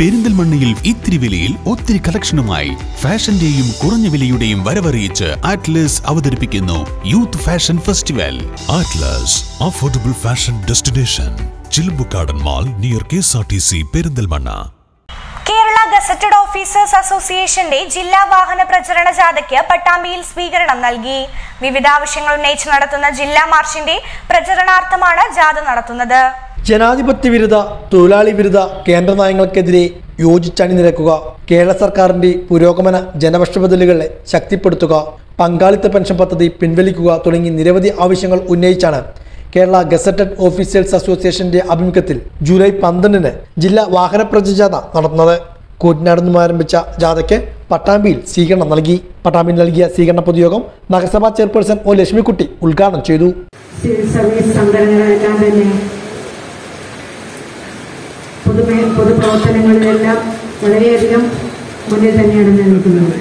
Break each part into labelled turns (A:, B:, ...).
A: പെരിന്തൽമണ്ണയിൽ ഇത്തിരി വിലയിൽ ഒത്തിരി കളക്ഷനുമായി ഫാഷന്റെയും കുറഞ്ഞ വിലയുടെയും വരവറിയിച്ച് ആറ്റ്ലസ് അവതരിപ്പിക്കുന്നു youth fashion festival
B: Atlas, affordable fashion destination. Chilumbukkadan mall near K S R T C Perinthalmanna
C: Kerala gazetted officers അസോസിയേഷന്റെ ജില്ലാ വാഹന പ്രചരണ ജാഥയ്ക്ക് പട്ടാമ്പിയിൽ സ്വീകരണം നൽകി വിവിധ ആവശ്യങ്ങൾ ഉന്നയിച്ച് നടത്തുന്ന ജില്ലാ മാർച്ചിന്റെ പ്രചരണാർത്ഥമാണ് ജാഥ നടത്തുന്നത്
D: ജനാധിപത്യ വിരുദ്ധ തൊഴിലാളി വിരുദ്ധ കേന്ദ്ര നയങ്ങൾക്കെതിരെ യോജിച്ചണിനിരക്കുക കേരള സർക്കാരിന്റെ പുരോഗമന ജനപക്ഷ ബദലുകളെ ശക്തിപ്പെടുത്തുക പങ്കാളിത്ത പെൻഷൻ പദ്ധതി പിൻവലിക്കുക തുടങ്ങി നിരവധി ആവശ്യങ്ങൾ ഉന്നയിച്ചാണ് കേരള ഗസറ്റഡ് ഓഫീസേഴ്സ് അസോസിയേഷന്റെ ആഭിമുഖ്യത്തിൽ ജൂലൈ പന്ത്രണ്ടിന് ജില്ലാ വാഹന പ്രചജാഥ നടത്തുന്നത് കൂറ്റനാട് നിന്നും ആരംഭിച്ച ജാഥയ്ക്ക് പട്ടാമ്പിയിൽ സ്വീകരണം നൽകി പട്ടാമ്പിയിൽ നൽകിയ സ്വീകരണ പൊതുയോഗം നഗരസഭാ ചെയർപേഴ്സൺ ഒ ലക്ഷ്മിക്കുട്ടി ഉദ്ഘാടനം ചെയ്തു
E: സിവിൽ സർവീസ് സംഘടനകളെല്ലാം തന്നെ പൊതുമേ പൊതുപ്രവർത്തനങ്ങളിലെല്ലാം വളരെയധികം മുന്നിൽ തന്നെയാണ് നിൽക്കുന്നത്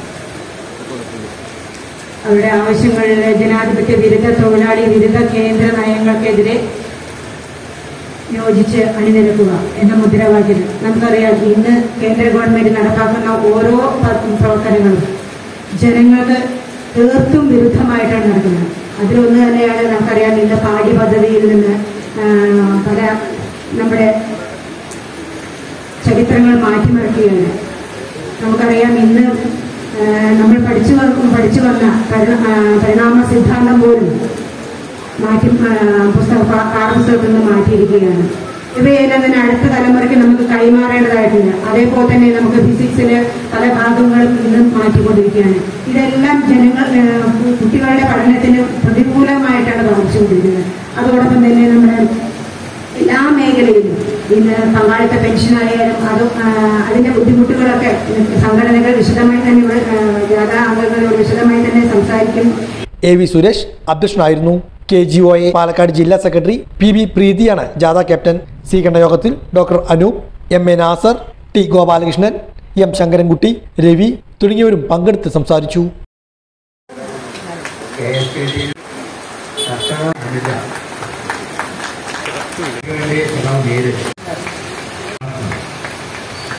E: അവരുടെ ആവശ്യങ്ങളിൽ ജനാധിപത്യ വിരുദ്ധ തൊഴിലാളി വിരുദ്ധ കേന്ദ്ര നയങ്ങൾക്കെതിരെ യോജിച്ച് അണിനിരക്കുക എന്ന മുദ്രാവാക്യം നമുക്കറിയാം ഇന്ന് കേന്ദ്ര ഗവൺമെന്റ് നടപ്പാക്കുന്ന ഓരോ പ- പ്രവർത്തനങ്ങളും ജനങ്ങൾക്ക് തീർത്തും വിരുദ്ധമായിട്ടാണ് നടക്കുന്നത് അതിലൊന്ന് തന്നെയാണ് നമുക്കറിയാം ഇന്ന് പാഠ്യ പദ്ധതിയിൽ നിന്ന് ആ, പല നമ്മുടെ ചരിത്രങ്ങൾ മാറ്റിമറിക്കുകയാണ് നമുക്കറിയാം ഇന്ന് ആ, നമ്മൾ പഠിച്ചു വന്ന പഠിച്ചു വന്ന പരിണ- ആ, പരിണാമ സിദ്ധാന്തം പോലും മാറ്റി ആ, പുസ്തക പാ- പാഠപുസ്തകത്തിൽ നിന്ന് മാറ്റിയിരിക്കുകയാണ് ഇവയെല്ലാം തന്നെ അടുത്ത തലമുറയ്ക്ക് നമുക്ക് കൈമാറേണ്ടതായിട്ടുണ്ട് അതേപോലെ തന്നെ നമുക്ക് ഫിസിക്സില് പല ഭാഗങ്ങളും ഇന്നും മാറ്റിക്കൊണ്ടിരിക്കുകയാണ് ഇതെല്ലാം ജനങ്ങൾ ആ, കുട്ടികളുടെ പഠനത്തിന് പ്രതികൂലമായിട്ടാണ് ബാധിച്ചുകൊണ്ടിരിക്കുന്നത് അതോടൊപ്പം തന്നെ നമ്മുടെ എല്ലാ മേഖലയിലും ഇന്ന് പങ്കാളിത്ത പെൻഷനായാലും അത് ആ, അതിന്റെ ബുദ്ധിമുട്ടുകളൊക്കെ സംഘടനകൾ വിശദമായി തന്നെ ഇവിടെ ആ, ജാഥാ അംഗങ്ങളോട് വിശദമായി തന്നെ സംസാരിക്കും
D: എ വി സുരേഷ് അധ്യക്ഷനായിരുന്നു K G O A Palakkad ജില്ലാ സെക്രട്ടറി പി ബി പ്രീതിയാണ് ജാഥ ക്യാപ്റ്റൻ സ്വീകരണ യോഗത്തിൽ doctor Anoop M A Nasar T Gopalakrishnan M Sankarankutty Ravi തുടങ്ങിയവരും പങ്കെടുത്ത് സംസാരിച്ചു
F: കെ എസ് ടി ഡി സർക്കാർ ശ്രമം നേരിടും